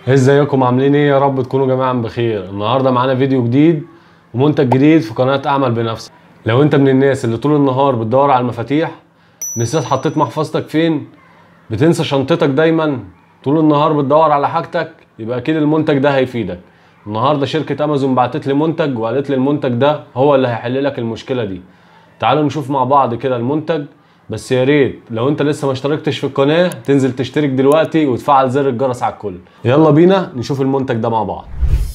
ازيكم عاملين ايه يا رب تكونوا جميعا بخير النهارده معانا فيديو جديد ومنتج جديد في قناه اعمل بنفسك لو انت من الناس اللي طول النهار بتدور على المفاتيح نسيت حطيت محفظتك فين بتنسى شنطتك دايما طول النهار بتدور على حاجتك يبقى اكيد المنتج ده هيفيدك النهارده شركه امازون بعتت لي منتج وقالت لي المنتج ده هو اللي هيحل لك المشكله دي تعالوا نشوف مع بعض كده المنتج بس يا ريت لو انت لسه ما اشتركتش في القناه تنزل تشترك دلوقتي وتفعل زر الجرس على الكل يلا بينا نشوف المنتج ده مع بعض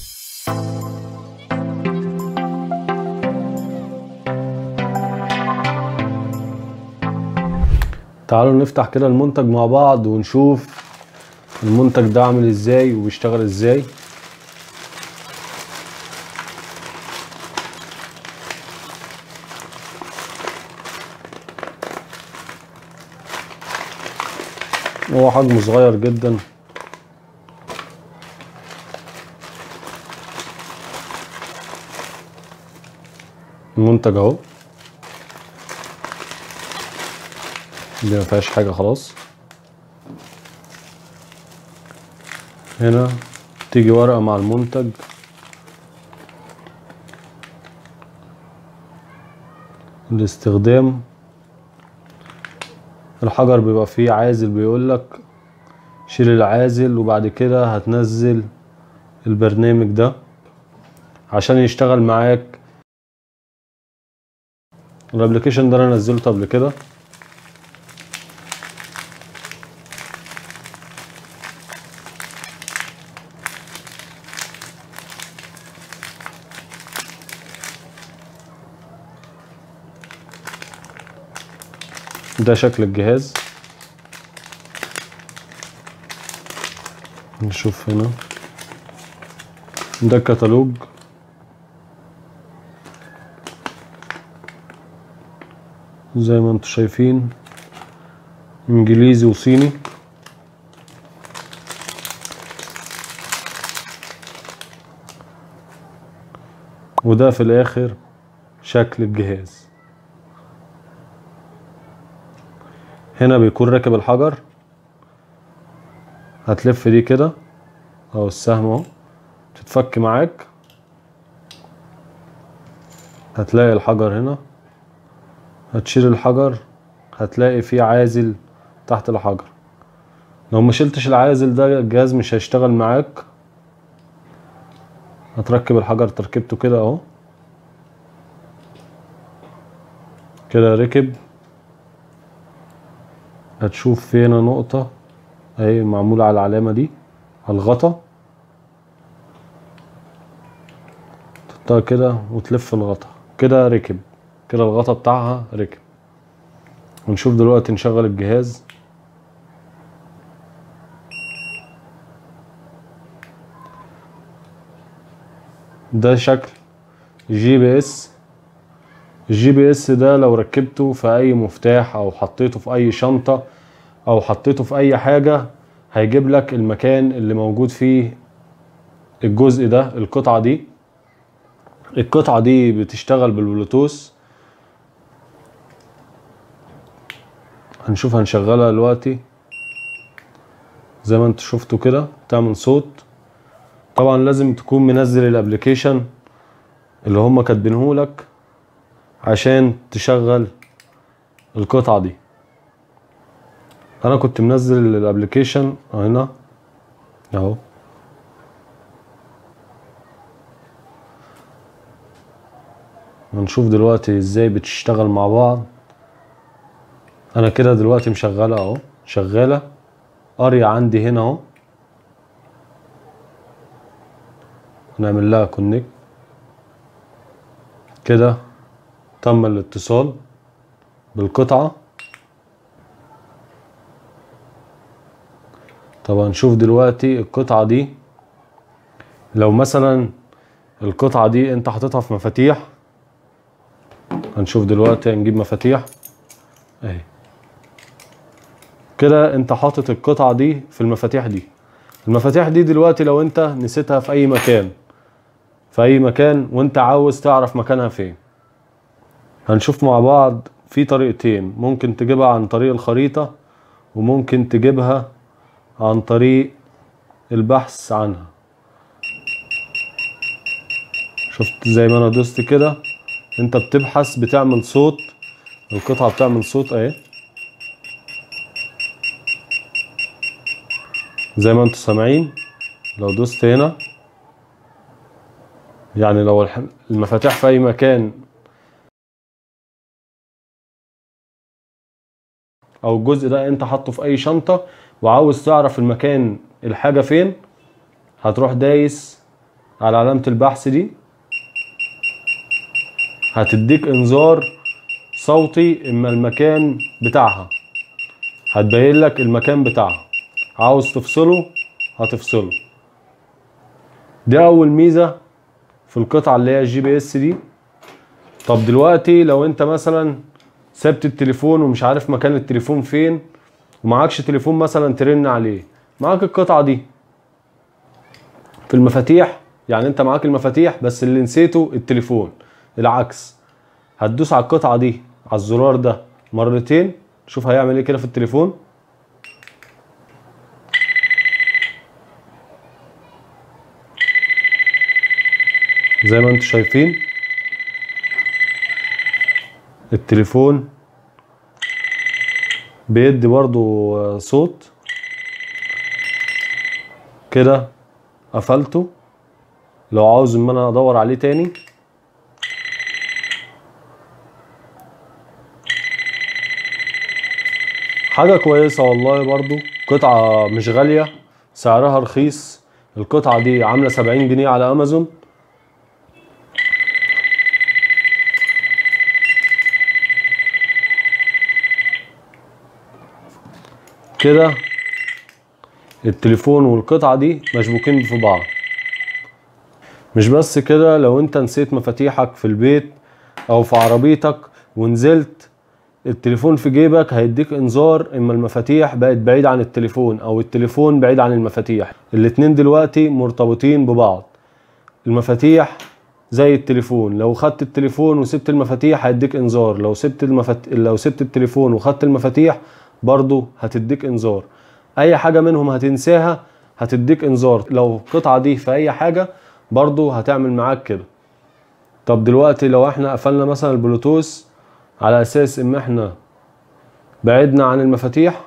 تعالوا نفتح كده المنتج مع بعض ونشوف المنتج ده عامل ازاي وبيشتغل ازاي هو حجمه صغير جدا المنتج اهو دي ما فيهاش حاجه خلاص هنا تيجي ورقه مع المنتج الاستخدام الحجر بيبقى فيه عازل بيقولك شيل العازل وبعد كده هتنزل البرنامج ده عشان يشتغل معاك الابلكيشن ده انا نزلته قبل كده ده شكل الجهاز نشوف هنا ده الكتالوج زي ما انتم شايفين انجليزي وصيني وده في الاخر شكل الجهاز هنا بيكون راكب الحجر هتلف دي كده اهو السهم اهو تتفك معاك هتلاقي الحجر هنا هتشيل الحجر هتلاقي فيه عازل تحت الحجر لو ما شلتش العازل ده الجهاز مش هيشتغل معاك هتركب الحجر تركيبته كده اهو كده ركب هتشوف في هنا نقطة اهي معمولة على العلامة دي على الغطا تحطها كده وتلف الغطا كده ركب كده الغطا بتاعها ركب ونشوف دلوقتي نشغل الجهاز ده شكل جي بي اس الجي بي اس ده لو ركبته في اي مفتاح او حطيته في اي شنطة او حطيته في اي حاجة هيجيب لك المكان اللي موجود فيه الجزء ده القطعة دي القطعة دي بتشتغل بالبلوتوث هنشوف هنشغلها دلوقتي زي ما انت شفتوا كده تعمل صوت طبعا لازم تكون منزل الابليكيشن اللي هم كاتبينهولك عشان تشغل القطعة دي انا كنت منزل الابليكيشن هنا اهو هنشوف دلوقتي ازاي بتشتغل مع بعض انا كده دلوقتي مشغلة اهو شغالة قرية عندي هنا اهو نعمل لها كونكت كده تم الاتصال بالقطعة طب هنشوف دلوقتي القطعة دي لو مثلا القطعة دي انت حاططها في مفاتيح هنشوف دلوقتي هنجيب مفاتيح اهي كده انت حاطط القطعة دي في المفاتيح دي المفاتيح دي دلوقتي لو انت نسيتها في اي مكان في اي مكان وانت عاوز تعرف مكانها فين هنشوف مع بعض في طريقتين ممكن تجيبها عن طريق الخريطة وممكن تجيبها عن طريق البحث عنها شفت زي ما انا دوست كده انت بتبحث بتعمل صوت القطعة بتعمل صوت اهي زي ما انتوا سامعين لو دوست هنا يعني لو الح- المفاتيح في اي مكان او الجزء ده انت حاطه في اي شنطة وعاوز تعرف المكان الحاجة فين هتروح دايس على علامة البحث دي هتديك انذار صوتي اما المكان بتاعها هتبين لك المكان بتاعها عاوز تفصله هتفصله دي اول ميزة في القطعة اللي هي الجي بي اس دي طب دلوقتي لو انت مثلا سبت التليفون ومش عارف مكان التليفون فين ومعكش تليفون مثلا ترن عليه معاك القطعة دي في المفاتيح يعني انت معاك المفاتيح بس اللي نسيته التليفون العكس هتدوس على القطعة دي على الزرار ده مرتين شوف هيعمل ايه كده في التليفون زي ما انتم شايفين التليفون بيدي برضو صوت كده قفلته لو عاوز ان انا ادور عليه تاني حاجة كويسة والله برضو قطعة مش غالية سعرها رخيص القطعة دي عاملة سبعين جنيه على امازون كده التليفون والقطعة دي مشبوكين في بعض مش بس كده لو انت نسيت مفاتيحك في البيت او في عربيتك ونزلت التليفون في جيبك هيديك انذار اما المفاتيح بقت بعيد عن التليفون او التليفون بعيد عن المفاتيح الاتنين دلوقتي مرتبطين ببعض المفاتيح زي التليفون لو خدت التليفون وسبت المفاتيح هيديك انذار لو سبت المفات... لو سبت التليفون وخدت المفاتيح برضو هتديك انذار اي حاجة منهم هتنساها هتديك انذار لو القطعة دي في اي حاجة برضو هتعمل معاك كده طب دلوقتي لو احنا قفلنا مثلا البلوتوث على اساس ان احنا بعدنا عن المفاتيح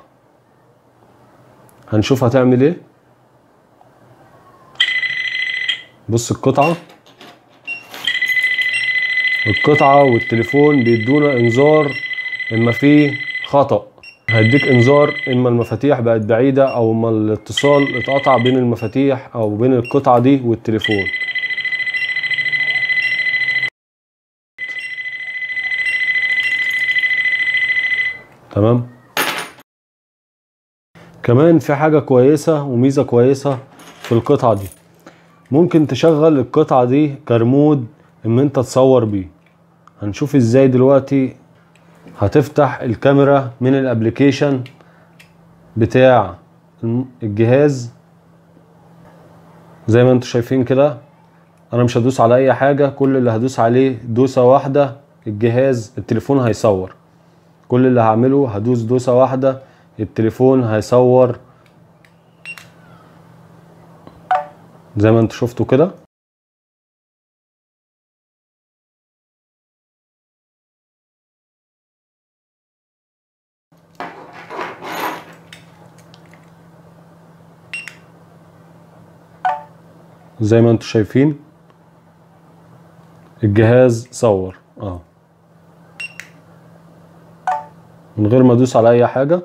هنشوف هتعمل ايه بص القطعة القطعة والتليفون بيدونا انذار اما في خطأ هيديك انذار اما المفاتيح بقت بعيدة او اما الاتصال اتقطع بين المفاتيح او بين القطعة دي والتليفون تمام كمان في حاجة كويسة وميزة كويسة في القطعة دي ممكن تشغل القطعة دي كرمود ان انت تصور بيه هنشوف ازاي دلوقتي هتفتح الكاميرا من الابليكيشن بتاع الم- الجهاز زي ما انتم شايفين كده انا مش هدوس على اي حاجة كل اللي هدوس عليه دوسة واحدة الجهاز التليفون هيصور كل اللي هعمله هدوس دوسة واحدة التليفون هيصور زي ما انتوا شفتوا كده زي ما انتوا شايفين الجهاز صور اه من غير ما ادوس على اي حاجه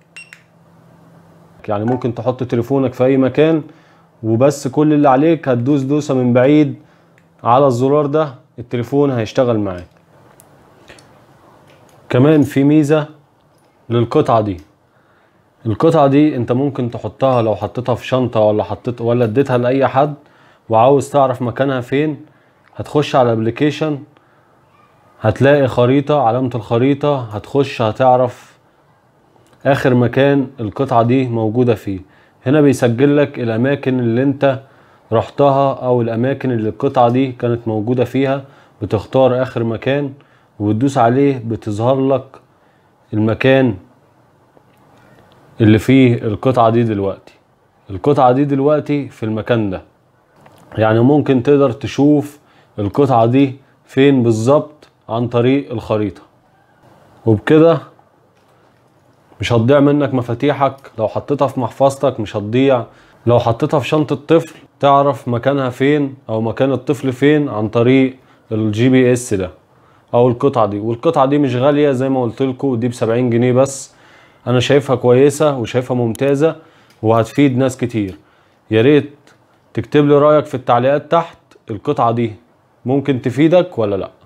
يعني ممكن تحط تليفونك في اي مكان وبس كل اللي عليك هتدوس دوسه من بعيد على الزرار ده التليفون هيشتغل معاك كمان في ميزه للقطعه دي القطعه دي انت ممكن تحطها لو حطيتها في شنطه ولا حطيت ولا اديتها لاي حد وعاوز تعرف مكانها فين هتخش على الابليكيشن هتلاقي خريطة علامة الخريطة هتخش هتعرف آخر مكان القطعة دي موجودة فيه هنا بيسجل لك الأماكن اللي أنت رحتها أو الأماكن اللي القطعة دي كانت موجودة فيها بتختار آخر مكان وبتدوس عليه بتظهر لك المكان اللي فيه القطعة دي دلوقتي القطعة دي دلوقتي في المكان ده يعني ممكن تقدر تشوف القطعة دي فين بالظبط عن طريق الخريطة وبكده مش هتضيع منك مفاتيحك لو حطيتها في محفظتك مش هتضيع لو حطيتها في شنطة طفل تعرف مكانها فين او مكان الطفل فين عن طريق الجي بي اس ده او القطعة دي والقطعة دي مش غالية زي ما قلت لكم دي بسبعين جنيه بس انا شايفها كويسة وشايفها ممتازة وهتفيد ناس كتير يا ريت تكتب لي رأيك في التعليقات تحت القطعة دي ممكن تفيدك ولا لأ